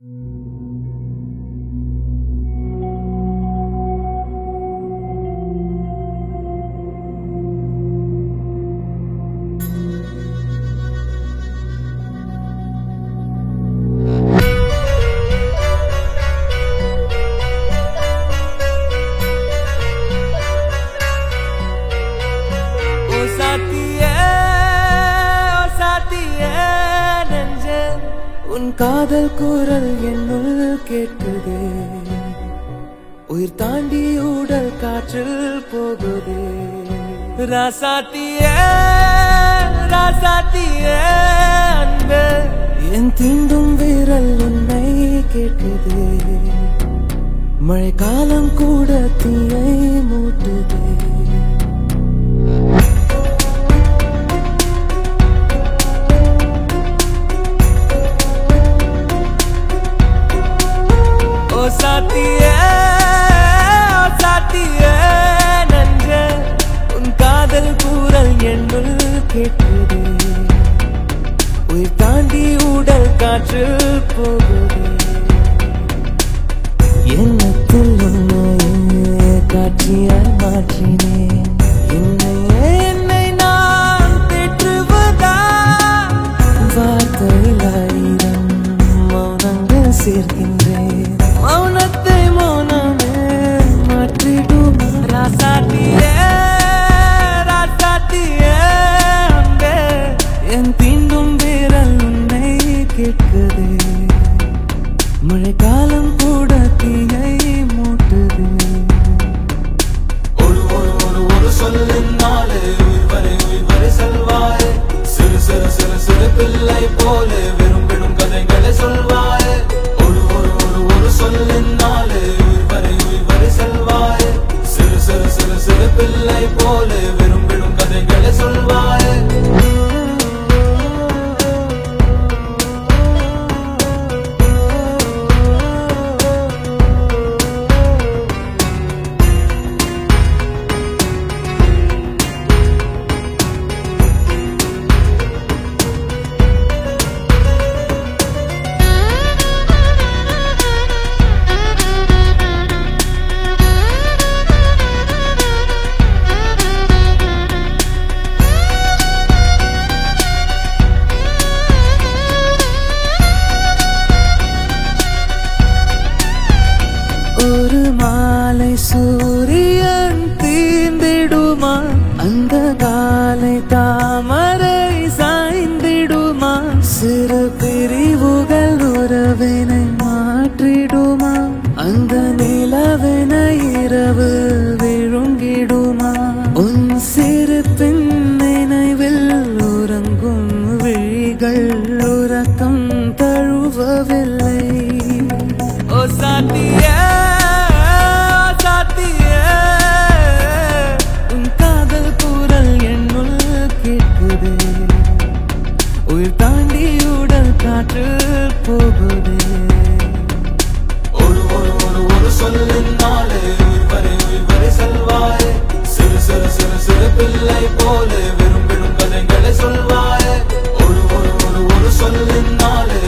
ஓ சாத்தியே ஓ சாத்தியே நெஞ்சே உன் காதல் குரல் என்னுள் கேட்குதே உயிர் தாண்டி உடல் காற்றில் போகுதே ராசாத்தியே ராசாத்தியே அன்பே என் தீண்டும் விரல் உன்னை கேட்குதே மழைக்காலம் கூட தீயை மூட்டுதே ஓ சாத்தியே ஓ சாத்தியே நன்றே உன் காதல் கூறல் என்னுள் கேட்குதே உயிர் தாண்டி உடல் காற்றில் போகுதே எண்ணத்தில் உன்னையே காட்சியாய் மாற்றினேன் என்னையே என்னை நான் பெற்றுவதா வார்த்தையில் ஆயிரம் மௌனங்கள் சேர்க்கின்றேன் மௌனத்தை மௌனமே மாற்றிடும் ராசாத்தியே ராசாத்தியே அன்பே என் தீண்டும் விரல் உன்னை கேட்குதே மழைக்காலம் கூட தீயை மூட்டுது ஒரு ஒரு ஒரு ஒரு சொல்லினாலே உயிர் வரை உயிர் வரை செல்வாயே சிறு சிறு சிறு சிறு பிள்ளை போலே விரும்பிடும் கதைகளை சொல்வாயே ஒரு ஒரு ஒரு ஒரு சொல்லினாலே உயிர் வரை உயிர் வரை செல்வாயே சிறு சிறு சிறு சிறு பிள்ளை போலே விரும்பிடும் கதைகளை சொல்வாயே ஒரு மாலை சூரியன் தீர்ந்திடுமா அந்த காலை தாமரை சாய்ந்திடுமா சிறு பிரிவுகள் உறவினை மாற்றிடுமா அந்த நிலவின இரவு விழுங்கிடுமா உன் சிறு பின் நினைவில் உறங்கும் விழிகள் உறக்கம் தழுவவில்லை ஓ சாத்தியே ஓ சாத்தியே உன் காதல் குரல் என்னுள் கேட்குதே உயிர் தாண்டி உடல் காற்று போகுதே ஒரு ஒரு ஒரு ஒரு சொல்லினாலே உயிர் வரை உயிர் வரை செல்வாயே சிறு சிறு சிறு சிறு பிள்ளை போலே விரும்பிடும் கதைகளை சொல்வாயே ஒரு ஒரு ஒரு ஒரு சொல்லினாலே